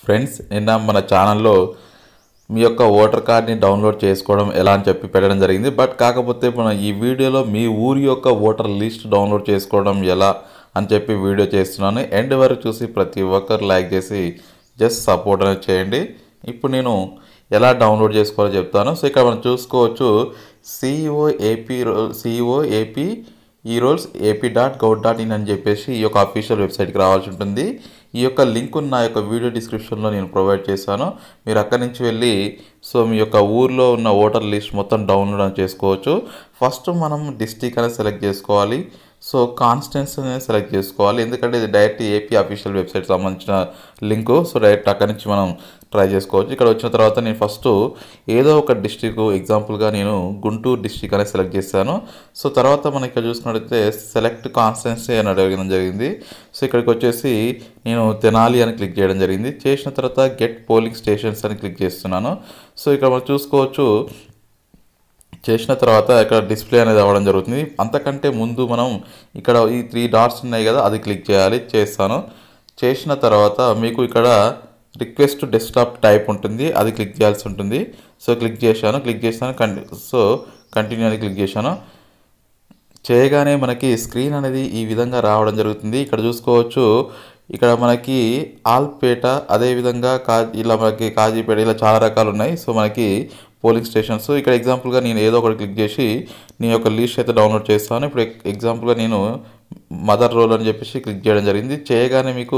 friends నిన్న మన ఛానల్లో మీ యొక్క ఓటర్ కార్డ్ని డౌన్లోడ్ చేసుకోవడం ఎలా అని చెప్పి పెట్టడం జరిగింది బట్ కాకపోతే మన ఈ వీడియోలో మీ ఊరి యొక్క ఓటర్ లిస్ట్ డౌన్లోడ్ చేసుకోవడం ఎలా అని చెప్పి వీడియో చేస్తున్నాను ఎండ్ వరకు చూసి ప్రతి ఒక్కరు లైక్ చేసి జస్ట్ సపోర్ట్ అనేది చేయండి ఇప్పుడు నేను ఎలా డౌన్లోడ్ చేసుకోవాలో చెప్తాను సో ఇక్కడ మనం చూసుకోవచ్చు సిఇఓ ఏపీ సిఇఓ ఏపీ ఈ rolls AP dot gov dot in అని చెప్పేసి ఈ యొక్క అఫీషియల్ వెబ్సైట్కి రావాల్సి ఉంటుంది ఈ యొక్క లింక్ నా యొక్క వీడియో డిస్క్రిప్షన్లో నేను ప్రొవైడ్ చేశాను మీరు అక్కడి నుంచి వెళ్ళి సో మీ యొక్క ఊర్లో ఉన్న ఓటర్ లిస్ట్ మొత్తం డౌన్లోడ్ చేసుకోవచ్చు ఫస్ట్ మనం డిస్టిక్ అనేది సెలెక్ట్ చేసుకోవాలి సో కాన్స్టెన్స్ అనేది సెలెక్ట్ చేసుకోవాలి ఎందుకంటే ఇది డైరెక్ట్ ఏపీ అఫీషియల్ వెబ్సైట్ సంబంధించిన లింకు సో డైరెక్ట్ అక్కడి నుంచి మనం ట్రై చేసుకోవచ్చు ఇక్కడ వచ్చిన తర్వాత నేను ఫస్ట్ ఏదో ఒక డిస్టిక్ ఎగ్జాంపుల్గా నేను గుంటూరు డిస్టిక్ అనేది సెలెక్ట్ చేశాను సో తర్వాత మనం ఇక్కడ చూసుకున్నట్లయితే సెలెక్ట్ కాన్స్టెన్సీ అని అడగడం జరిగింది సో ఇక్కడికి వచ్చేసి నేను తెనాలి అని క్లిక్ చేయడం జరిగింది చేసిన తర్వాత గెట్ పోలింగ్ స్టేషన్స్ అని క్లిక్ చేస్తున్నాను సో ఇక్కడ మనం చూసుకోవచ్చు చేసిన తర్వాత ఇక్కడ డిస్ప్లే అనేది అవ్వడం జరుగుతుంది అంతకంటే ముందు మనం ఇక్కడ ఈ త్రీ డాట్స్ ఉన్నాయి కదా అది క్లిక్ చేయాలి చేస్తాను చేసిన తర్వాత మీకు ఇక్కడ రిక్వెస్ట్ డెస్క్టాప్ టైప్ ఉంటుంది అది క్లిక్ చేయాల్సి ఉంటుంది సో క్లిక్ చేశాను క్లిక్ చేశాను కంటి సో కంటిన్యూ అని క్లిక్ చేశాను చేయగానే మనకి స్క్రీన్ అనేది ఈ విధంగా రావడం జరుగుతుంది ఇక్కడ చూసుకోవచ్చు ఇక్కడ మనకి ఆల్పేట అదేవిధంగా కా ఇలా మనకి కాజీపేట ఇలా చాలా రకాలు ఉన్నాయి సో మనకి పోలింగ్ స్టేషన్స్ ఇక్కడ ఎగ్జాంపుల్గా నేను ఏదో ఒకటి క్లిక్ చేసి నీ యొక్క లిస్ట్ అయితే డౌన్లోడ్ చేస్తాను ఇప్పుడు ఎగ్జాంపుల్గా నేను మదర్ రోల్ అని చెప్పేసి క్లిక్ చేయడం జరిగింది చేయగానే మీకు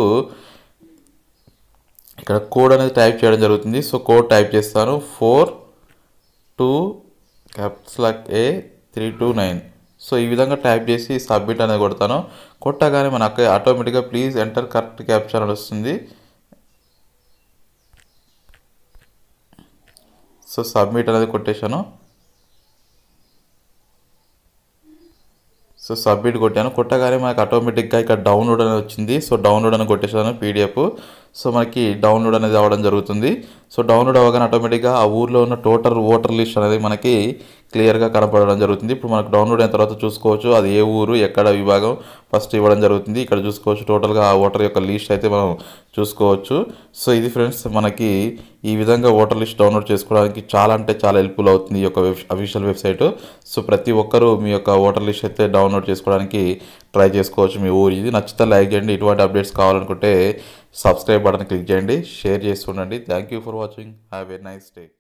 ఇక్కడ కోడ్ అనేది టైప్ చేయడం జరుగుతుంది సో కోడ్ టైప్ చేస్తాను four two caps lock A three two nine so ఈ విధంగా టైప్ చేసి సబ్మిట్ అనేది కొడతాను కొట్టగానే మనకు ఆటోమేటిక్గా ప్లీజ్ ఎంటర్ కరెక్ట్ క్యాప్చర్ అని వస్తుంది సో సబ్మిట్ అనేది కొట్టేశాను సో సబ్మిట్ కొట్టాను కొట్టగానే మనకి ఆటోమేటిక్గా ఇక్కడ డౌన్లోడ్ అనేది వచ్చింది సో డౌన్లోడ్ అని కొట్టేసాను పీడిఎఫ్ సో మనకి డౌన్లోడ్ అనేది అవ్వడం జరుగుతుంది సో డౌన్లోడ్ అవ్వగానే ఆటోమేటిక్గా ఆ ఊర్లో ఉన్న టోటల్ ఓటర్ లిస్ట్ అనేది మనకి క్లియర్గా కనపడడం జరుగుతుంది ఇప్పుడు మనకు డౌన్లోడ్ అయిన తర్వాత చూసుకోవచ్చు అది ఏ ఊరు ఎక్కడ విభాగం ఫస్ట్ ఇవ్వడం జరుగుతుంది ఇక్కడ చూసుకోవచ్చు టోటల్గా ఆ ఓటర్ యొక్క లిస్ట్ అయితే మనం చూసుకోవచ్చు సో ఇది ఫ్రెండ్స్ మనకి ఈ విధంగా ఓటర్ లిస్ట్ డౌన్లోడ్ చేసుకోవడానికి చాలా అంటే చాలా హెల్ప్ఫుల్ అవుతుంది ఈ యొక్క వెబ్ అఫీషియల్ వెబ్సైట్ సో ప్రతి ఒక్కరూ మీ యొక్క ఓటర్ లిస్ట్ అయితే డౌన్లోడ్ చేసుకోవడానికి ట్రై చేసుకోవచ్చు మీ ఊరు ఇది నచ్చితే లైక్ చేయండి ఇటువంటి అప్డేట్స్ కావాలనుకుంటే సబ్స్క్రైబ్ బటన్ క్లిక్ చేయండి షేర్ చేస్తుండండి thank you for watching have a nice day